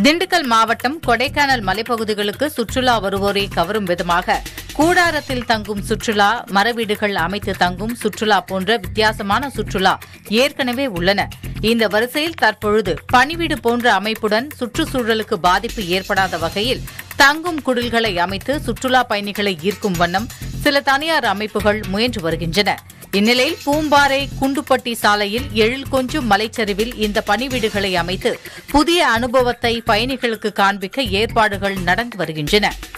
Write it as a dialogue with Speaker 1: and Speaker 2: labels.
Speaker 1: திண்டுக்கல் மாவட்டம் கொடைக்கானல் மலைப்பகுதிகளுக்கு சுற்றுலா வருவோரை கவரும் விதமாக கூடாரத்தில் தங்கும் சுற்றுலா மரவீடுகள் அமைத்து தங்கும் சுற்றுலா போன்ற வித்தியாசமான சுற்றுலா ஏற்கனவே உள்ளன இந்த வரிசையில் தற்பொழுது பணிவீடு போன்ற அமைப்புடன் சுற்றுச்சூழலுக்கு பாதிப்பு ஏற்படாத வகையில் தங்கும் குடில்களை அமைத்து சுற்றுலா பயணிகளை ஈர்க்கும் வண்ணம் சில தனியார் அமைப்புகள் முயன்று வருகின்றன இந்நிலையில் பூம்பாறை குண்டுப்பட்டி சாலையில் எழில் கொஞ்சும் மலைச்சரிவில் இந்த பணிவீடுகளை அமைத்து புதிய அனுபவத்தை பயணிகளுக்கு காண்பிக்க ஏற்பாடுகள் நடந்து வருகின்றன